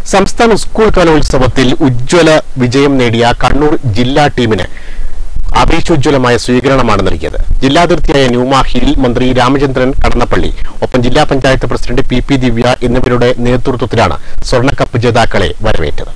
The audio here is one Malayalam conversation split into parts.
സംസ്ഥാന സ്കൂൾ കലോത്സവത്തിൽ ഉജ്ജ്വല വിജയം നേടിയ കണ്ണൂർ ജില്ലാ ടീമിന് ആവേശോജ്വലമായ സ്വീകരണമാണ് നൽകിയത് ജില്ലാതിർത്തിയായ ന്യൂമാഹിയിൽ മന്ത്രി രാമചന്ദ്രൻ കടന്നപ്പള്ളി ഒപ്പം ജില്ലാ panchayat president P P Divya എന്നിവരുടെ നേതൃത്വത്തിലാണ് സ്വർണ്ണക്കപ്പ് ജേതാക്കളെ വരവേറ്റത്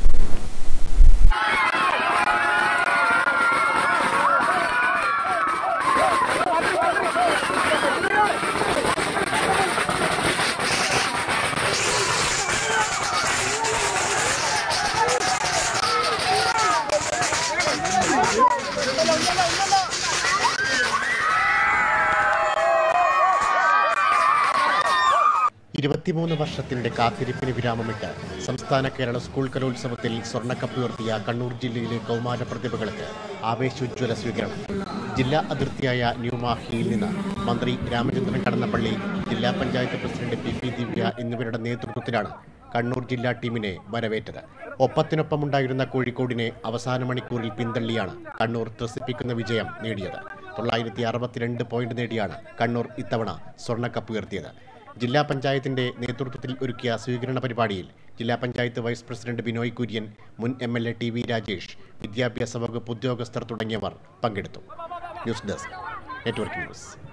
ഇരുപത്തിമൂന്ന് വർഷത്തിന്റെ കാത്തിരിപ്പിന് വിരാമമിട്ട് സംസ്ഥാന കേരള സ്കൂൾ കലോത്സവത്തിൽ സ്വർണ്ണക്കപ്പ് ഉയർത്തിയ കണ്ണൂർ ജില്ലയിലെ കൗമാര പ്രതിഭകൾക്ക് ആവേശോജ്വല സ്വീകരണം ജില്ലാ അതിർത്തിയായ ന്യൂമാഹിയിൽ നിന്ന് മന്ത്രി രാമചന്ദ്രൻ കടന്നപ്പള്ളി ജില്ലാ panchayat president P P Divya എന്നിവരുടെ നേതൃത്വത്തിലാണ് കണ്ണൂർ ജില്ലാ ടീമിനെ വരവേറ്റത് ഒപ്പത്തിനൊപ്പമുണ്ടായിരുന്ന കോഴിക്കോടിനെ അവസാന മണിക്കൂറിൽ പിന്തള്ളിയാണ് കണ്ണൂർ ത്രസിപ്പിക്കുന്ന വിജയം നേടിയത് തൊള്ളായിരത്തി അറുപത്തിരണ്ട് പോയിന്റ് നേടിയാണ് കണ്ണൂർ ഇത്തവണ സ്വർണ്ണക്കപ്പ് ഉയർത്തിയത് ജില്ലാ പഞ്ചായത്തിന്റെ നേതൃത്വത്തിൽ ഒരുക്കിയ സ്വീകരണ പരിപാടിയിൽ ജില്ലാ പഞ്ചായത്ത് വൈസ് പ്രസിഡന്റ് ബിനോയ് കുര്യൻ മുൻ M L A T V Rajesh വിദ്യാഭ്യാസ വകുപ്പ് ഉദ്യോഗസ്ഥർ തുടങ്ങിയവർ പങ്കെടുത്തു ന്യൂസ് ഡെസ്ക് നെറ്റ്വർക്ക് ന്യൂസ്